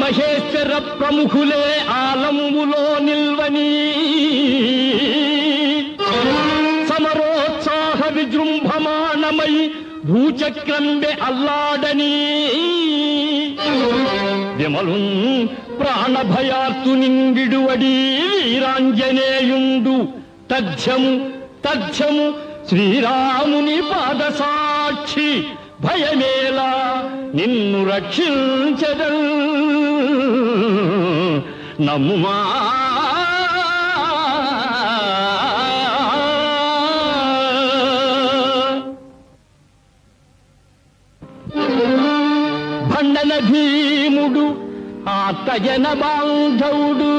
మహేశ్వర ప్రముఖులే ఆలంబులో నిల్వని సమరోత్సాహ విజృంభమాణమై భూచక్రంబె అల్లాడని విమలు ప్రాణభయార్తు నిండిడువడి వీరాంజనేయుండు తథ్యము తథ్యము శ్రీరాముని పాదసాక్షి భయమేలా నిన్ను రక్షించదు నమ్ముమా భండన భీముడు ఆతజన బాంధవుడు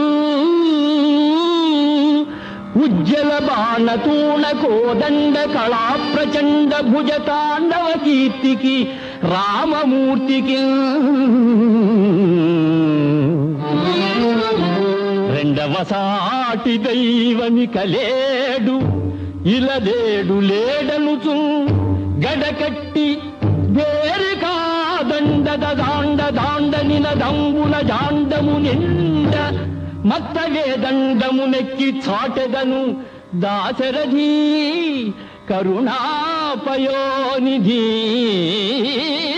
ఉజ్జల బాణతూణ కోదండ కళా ప్రచండ భుజ తాండవ కీర్తికి రామమూర్తికి రెండవ సాటి దైవమి కలేడు ఇలదేడు లేడనుచు గడకట్టి వేరు కాదండద దాండ దాండ నినదంబుల జాండము నిండ మత్త వేదండము నెక్కి చాటెదను దాశరథి కరుణాపయోనిధి